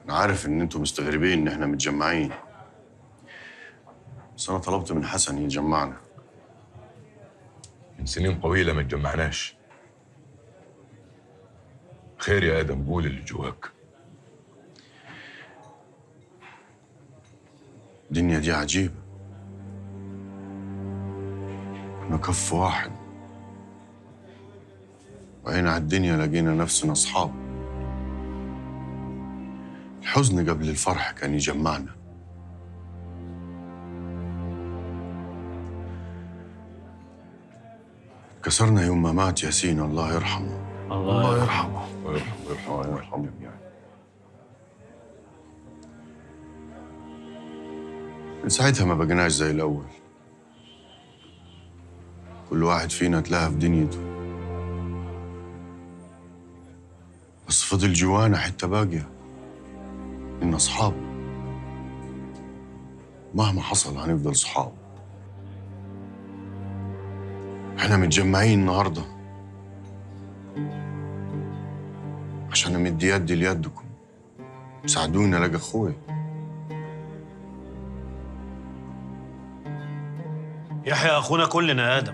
انا عارف ان انتم مستغربين ان احنا متجمعين بس انا طلبت من حسن يجمعنا من سنين طويلة ما اتجمعناش خير يا آدم قول اللي جواك الدنيا دي عجيبة كنا كف واحد وعين على الدنيا لقينا نفسنا أصحاب الحزن قبل الفرح كان يجمعنا كسرنا يوم ما مات ياسين الله يرحمه الله يرحمه ويرحم ويرحم الله يرحمه من ساعتها ما بقيناش زي الأول كل واحد فينا تلاها في دنيته بس فضل جوانا حتة باقية إن أصحاب مهما حصل هنفضل صحاب احنا متجمعين النهارده عشان امد يدي ليدكم ساعدوني الاقي اخوي يحيى اخونا كلنا يا ادم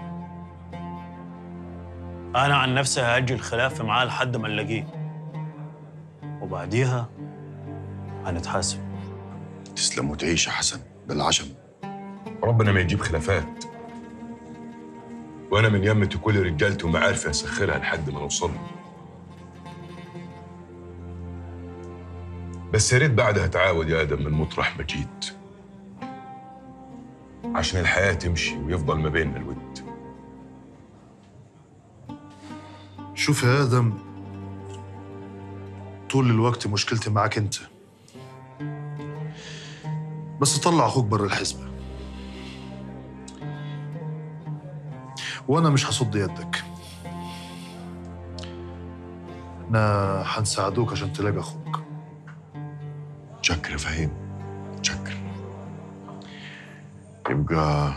انا عن نفسي هاجي الخلاف معاه لحد ما نلاقيه وبعديها هنتحاسب تسلم وتعيش يا حسن بالعشم ربنا ما يجيب خلافات وانا من يمة كل رجالتي ومعارفي اسخرها لحد ما نوصل له. بس يا ريت بعدها تعاود يا ادم من مطرح ما جيت عشان الحياه تمشي ويفضل ما بيننا الود شوف يا آدم طول الوقت مشكلتي معاك أنت بس طلع أخوك بره الحسبة وأنا مش هصد يدك احنا هنساعدوك عشان تلاقي أخوك تشكر يا فهيم تشكر يبقى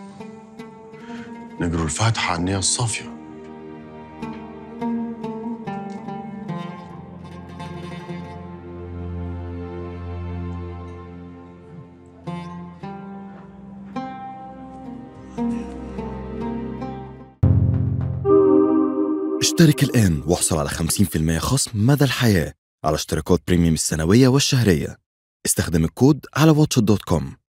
نقروا الفاتحة على النية الصافية اشترك الآن واحصل على 50% خصم مدى الحياة على اشتراكات بريميوم السنوية والشهرية استخدم الكود على واتش دوت كوم